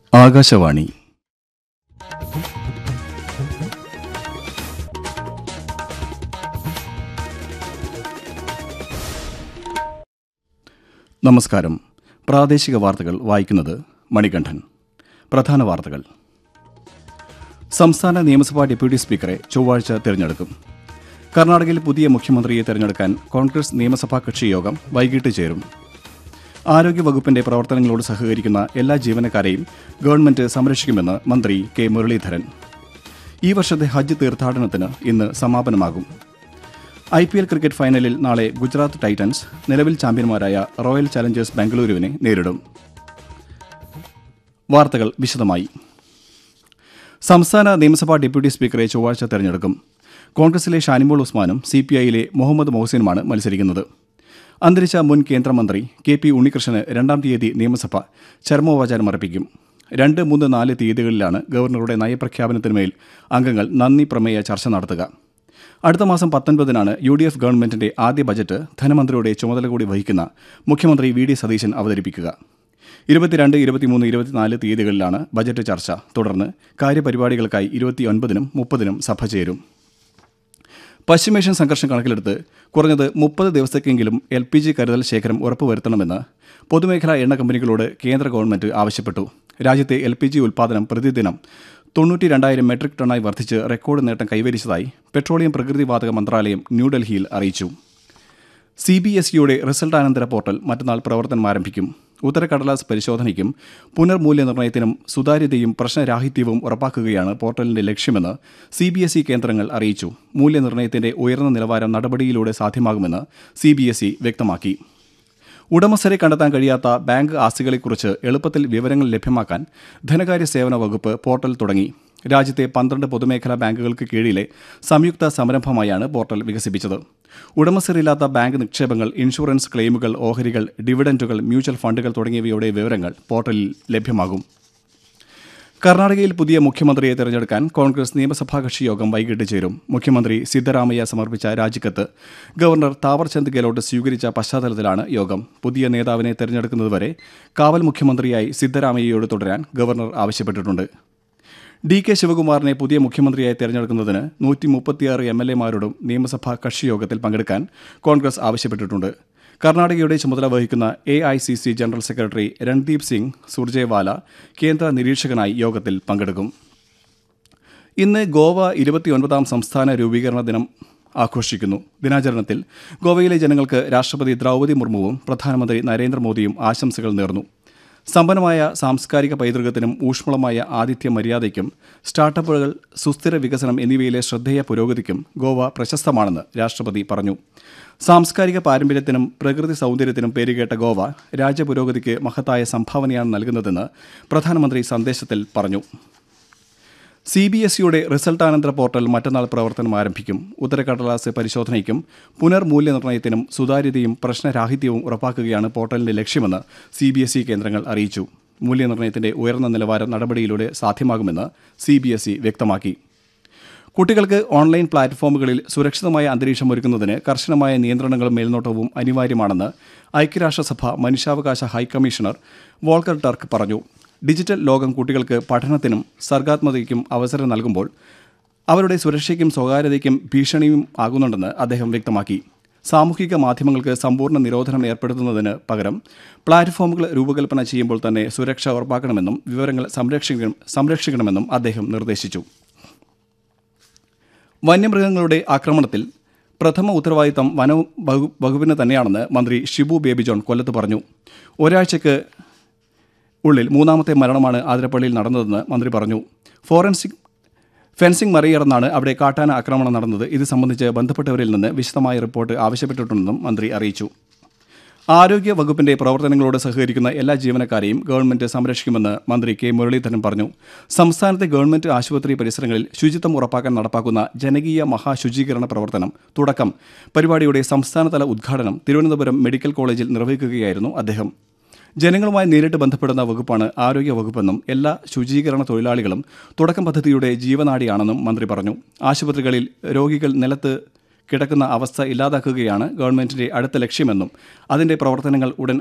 ആകാശവാണി നമസ്കാരം പ്രാദേശിക വാർത്തകൾ വായിക്കുന്നത് മണികണ്ഠൻ പ്രധാന വാർത്തകൾ സംസ്ഥാന നിയമസഭാ ഡെപ്യൂട്ടി സ്പീക്കറെ ചൊവ്വാഴ്ച തിരഞ്ഞെടുക്കും കർണാടകയിൽ പുതിയ മുഖ്യമന്ത്രിയെ തിരഞ്ഞെടുക്കാൻ കോൺഗ്രസ് നിയമസഭാ കക്ഷി യോഗം വൈകിട്ട് ചേരും ആരോഗ്യവകുപ്പിന്റെ പ്രവർത്തനങ്ങളോട് സഹകരിക്കുന്ന എല്ലാ ജീവനക്കാരെയും ഗവൺമെന്റ് സംരക്ഷിക്കുമെന്ന് മന്ത്രി കെ മുരളീധരൻ ഈ വർഷത്തെ ഹജ്ജ് തീർത്ഥാടനത്തിന് ഇന്ന് സമാപനമാകും ഐ പി എൽ ക്രിക്കറ്റ് ഫൈനലിൽ നാളെ ഗുജറാത്ത് ടൈറ്റൻസ് നിലവിൽ ചാമ്പ്യന്മാരായ റോയൽ ചലഞ്ചേഴ്സ് ബാംഗ്ലൂരുവിനെ നേരിടും വാർത്തകൾ വിശദമായി സംസ്ഥാന നിയമസഭാ ഡെപ്യൂട്ടി സ്പീക്കറെ ചൊവ്വാഴ്ച തെരഞ്ഞെടുക്കും കോൺഗ്രസിലെ ഷാനിമോൾ ഉസ്മാനും സി പി ഐയിലെ മുഹമ്മദ് മൊഹസിനുമാണ് മത്സരിക്കുന്നത് അന്തരിച്ച മുൻ കേന്ദ്രമന്ത്രി കെ പി ഉണ്ണികൃഷ്ണന് രണ്ടാം തീയതി നിയമസഭ ചരമോപചാരം അർപ്പിക്കും രണ്ട് മൂന്ന് നാല് തീയതികളിലാണ് ഗവർണറുടെ നയപ്രഖ്യാപനത്തിന്മേൽ അംഗങ്ങൾ നന്ദി പ്രമേയ ചർച്ച നടത്തുക അടുത്ത മാസം പത്തൊൻപതിനാണ് യു ഡി എഫ് ഗവൺമെന്റിന്റെ ആദ്യ ബജറ്റ് ധനമന്ത്രിയുടെ ചുമതല കൂടി വഹിക്കുന്ന മുഖ്യമന്ത്രി വി ഡി സതീശൻ അവതരിപ്പിക്കുക ഇരുപത്തിരണ്ട് ഇരുപത്തിമൂന്ന് ഇരുപത്തിനാല് തീയതികളിലാണ് ബജറ്റ് ചർച്ച തുടർന്ന് കാര്യപരിപാടികൾക്കായി ഇരുപത്തിയൊൻപതിനും മുപ്പതിനും സഭ ചേരും പശ്ചിമേഷ്യൻ സംഘർഷം കണക്കിലെടുത്ത് കുറഞ്ഞത് മുപ്പത് ദിവസത്തേക്കെങ്കിലും എൽ പി ജി കരുതൽ ശേഖരം ഉറപ്പുവരുത്തണമെന്ന് പൊതുമേഖലാ എണ്ണ കമ്പനികളോട് കേന്ദ്ര ഗവൺമെന്റ് ആവശ്യപ്പെട്ടു രാജ്യത്തെ എൽ പി ജി ഉൽപ്പാദനം പ്രതിദിനം തൊണ്ണൂറ്റി രണ്ടായിരം മെട്രിക് ടണ്ണായി വർദ്ധിച്ച് റെക്കോർഡ് നേട്ടം കൈവരിച്ചതായി പെട്രോളിയം പ്രകൃതിവാതക മന്ത്രാലയം ന്യൂഡൽഹിയിൽ അറിയിച്ചു സി ബി എസ് ഇയുടെ റിസൾട്ടാനന്തര പോർട്ടൽ മറ്റന്നാൾ പ്രവർത്തനം ആരംഭിക്കും ഉത്തരക്കടലാസ് പരിശോധനയ്ക്കും പുനർമൂല്യനിർണ്ണയത്തിനും സുതാര്യതയും പ്രശ്നരാഹിത്യവും ഉറപ്പാക്കുകയാണ് പോർട്ടലിന്റെ ലക്ഷ്യമെന്ന് സി ബി എസ് ഇ കേന്ദ്രങ്ങൾ അറിയിച്ചു മൂല്യനിർണ്ണയത്തിന്റെ ഉയർന്ന നിലവാരം നടപടിയിലൂടെ സാധ്യമാകുമെന്ന് സി ബി എസ് ഇ വ്യക്തമാക്കി ഉടമസ്ഥരെ കണ്ടെത്താൻ കഴിയാത്ത ബാങ്ക് ആസ്തികളെക്കുറിച്ച് എളുപ്പത്തിൽ വിവരങ്ങൾ ലഭ്യമാക്കാൻ ധനകാര്യ സേവന വകുപ്പ് പോർട്ടൽ തുടങ്ങി രാജ്യത്തെ പന്ത്രണ്ട് പൊതുമേഖലാ ബാങ്കുകൾക്ക് കീഴിലെ സംയുക്ത സംരംഭമായാണ് പോർട്ടൽ വികസിപ്പിച്ചത് ഉടമസ്ഥരില്ലാത്ത ബാങ്ക് നിക്ഷേപങ്ങൾ ഇൻഷുറൻസ് ക്ലെയിമുകൾ ഓഹരികൾ ഡിവിഡൻറ്റുകൾ മ്യൂച്വൽ ഫണ്ടുകൾ തുടങ്ങിയവയുടെ വിവരങ്ങൾ പോർട്ടലിൽ ലഭ്യമാകും കർണാടകയിൽ പുതിയ മുഖ്യമന്ത്രിയെ തെരഞ്ഞെടുക്കാൻ കോൺഗ്രസ് നിയമസഭാ കക്ഷി യോഗം വൈകിട്ട് ചേരും മുഖ്യമന്ത്രി സിദ്ധരാമയ്യ സമർപ്പിച്ച രാജിക്കത്ത് ഗവർണർ താവർചന്ദ് ഗെഹ്ലോട്ട് സ്വീകരിച്ച പശ്ചാത്തലത്തിലാണ് യോഗം പുതിയ നേതാവിനെ തെരഞ്ഞെടുക്കുന്നതുവരെ കാവൽ മുഖ്യമന്ത്രിയായി സിദ്ധരാമയ്യയോട് തുടരാൻ ഗവർണർ ആവശ്യപ്പെട്ടിട്ടുണ്ട് ഡി കെ ശിവകുമാറിനെ പുതിയ മുഖ്യമന്ത്രിയായി തെരഞ്ഞെടുക്കുന്നതിന് നൂറ്റി മുപ്പത്തിയാറ് എം എൽ എമാരോടും നിയമസഭാ കക്ഷിയോഗത്തിൽ പങ്കെടുക്കാൻ കോൺഗ്രസ് ആവശ്യപ്പെട്ടിട്ടുണ്ട് കർണാടകയുടെ ചുമതല വഹിക്കുന്ന A I C C general secretary Randeep Singh Surjewala കേന്ദ്ര നിരീക്ഷകനായി യോഗത്തിൽ പങ്കെടുക്കും ഇന്ന് ഗോവ ഇരുപത്തിയൊൻപതാം സംസ്ഥാന രൂപീകരണ ദിനം ആഘോഷിക്കുന്നു ദിനാചരണത്തിൽ ഗോവയിലെ ജനങ്ങൾക്ക് രാഷ്ട്രപതി ദ്രൗപദി മുർമുവും പ്രധാനമന്ത്രി നരേന്ദ്രമോദിയും ആശംസകൾ നേർന്നു സമ്പന്നമായ സാംസ്കാരിക പൈതൃകത്തിനും ഊഷ്മളമായ ആതിഥ്യ മര്യാദയ്ക്കും സ്റ്റാർട്ടപ്പുകൾ സുസ്ഥിര വികസനം എന്നിവയിലെ ശ്രദ്ധേയ പുരോഗതിക്കും ഗോവ പ്രശസ്തമാണെന്ന് രാഷ്ട്രപതി പറഞ്ഞു സാംസ്കാരിക പാരമ്പര്യത്തിനും പ്രകൃതി സൗന്ദര്യത്തിനും പേരുകേട്ട ഗോവ രാജ്യപുരോഗതിക്ക് മഹത്തായ സംഭാവനയാണ് നൽകുന്നതെന്ന് പ്രധാനമന്ത്രി സന്ദേശത്തിൽ പറഞ്ഞു സി ബി എസ് ഇയുടെ റിസൾട്ടാനന്തര പോർട്ടൽ മറ്റന്നാൾ പ്രവർത്തനം ആരംഭിക്കും ഉത്തരക്കടലാസ് പരിശോധനയ്ക്കും പുനർമൂല്യനിർണ്ണയത്തിനും സുതാര്യതയും പ്രശ്നരാഹിത്യവും ഉറപ്പാക്കുകയാണ് പോർട്ടലിന്റെ ലക്ഷ്യമെന്ന് സി ബി എസ് ഇ കേന്ദ്രങ്ങൾ അറിയിച്ചു മൂല്യനിർണ്ണയത്തിന്റെ ഉയർന്ന നിലവാരം നടപടിയിലൂടെ സാധ്യമാകുമെന്ന് സി ബി എസ് ഇ വ്യക്തമാക്കി കുട്ടികൾക്ക് ഓൺലൈൻ പ്ലാറ്റ്ഫോമുകളിൽ സുരക്ഷിതമായ അന്തരീക്ഷം ഒരുക്കുന്നതിന് കർശനമായ നിയന്ത്രണങ്ങളും മേൽനോട്ടവും അനിവാര്യമാണെന്ന് ഐക്യരാഷ്ട്രസഭ മനുഷ്യാവകാശ ഹൈക്കമ്മീഷണർ വോൾക്കർ ടർക്ക് പറഞ്ഞു ഡിജിറ്റൽ ലോകം കുട്ടികൾക്ക് പഠനത്തിനും സർഗാത്മകതയ്ക്കും അവസരം നൽകുമ്പോൾ അവരുടെ സുരക്ഷയ്ക്കും സ്വകാര്യതയ്ക്കും ഭീഷണിയും ആകുന്നുണ്ടെന്ന് അദ്ദേഹം വ്യക്തമാക്കി സാമൂഹിക മാധ്യമങ്ങൾക്ക് സമ്പൂർണ്ണ നിരോധനം ഏർപ്പെടുത്തുന്നതിന് പകരം പ്ലാറ്റ്ഫോമുകൾ രൂപകൽപ്പന ചെയ്യുമ്പോൾ തന്നെ സുരക്ഷ ഉറപ്പാക്കണമെന്നും വിവരങ്ങൾ സംരക്ഷിക്കണം സംരക്ഷിക്കണമെന്നും അദ്ദേഹം നിർദ്ദേശിച്ചു വന്യമൃഗങ്ങളുടെ ആക്രമണത്തിൽ പ്രഥമ ഉത്തരവാദിത്തം വന വകു- വകുപ്പിന് തന്നെയാണെന്ന് മന്ത്രി ഷിബു ബേബി ജോൺ കൊല്ലത്ത് പറഞ്ഞു ഒരാഴ്ചയ്ക്ക് ഉള്ളിൽ മൂന്നാമത്തെ മരണമാണ് ആതിരപ്പള്ളിയിൽ നടന്നതെന്ന് മന്ത്രി പറഞ്ഞു ഫോറൻസിക് ഫെൻസിംഗ് മറികടന്നാണ് അവിടെ കാട്ടാന ആക്രമണം നടന്നത് ഇത് സംബന്ധിച്ച് ബന്ധപ്പെട്ടവരിൽ നിന്ന് വിശദമായ റിപ്പോർട്ട് ആവശ്യപ്പെട്ടിട്ടുണ്ടെന്നും മന്ത്രി അറിയിച്ചു ആരോഗ്യ വകുപ്പിന്റെ പ്രവർത്തനങ്ങളോട് സഹകരിക്കുന്ന എല്ലാ ജീവനക്കാരെയും ഗവൺമെന്റ് സംരക്ഷിക്കുമെന്ന് മന്ത്രി കെ മുരളീധരൻ പറഞ്ഞു സംസ്ഥാനത്തെ ഗവൺമെന്റ് ആശുപത്രി പരിസരങ്ങളിൽ ശുചിത്വം ഉറപ്പാക്കാൻ നടപ്പാക്കുന്ന ജനകീയ മഹാശുചീകരണ പ്രവർത്തനം തുടക്കം പരിപാടിയുടെ സംസ്ഥാനതല ഉദ്ഘാടനം തിരുവനന്തപുരം മെഡിക്കൽ കോളേജിൽ നിർവഹിക്കുകയായിരുന്നു അദ്ദേഹം ജനങ്ങളുമായി നേരിട്ട് ബന്ധപ്പെടുന്ന വകുപ്പാണ് ആരോഗ്യ വകുപ്പെന്നും എല്ലാ ശുചീകരണ തൊഴിലാളികളും തുടക്കം പദ്ധതിയുടെ ജീവനാഡിയാണെന്നും മന്ത്രി പറഞ്ഞു ആശുപത്രികളിൽ രോഗികൾ നിലത്ത് കിടക്കുന്ന അവസ്ഥ ഇല്ലാതാക്കുകയാണ് ഗവൺമെന്റിന്റെ അടുത്ത ലക്ഷ്യമെന്നും അതിന്റെ പ്രവർത്തനങ്ങൾ ഉടൻ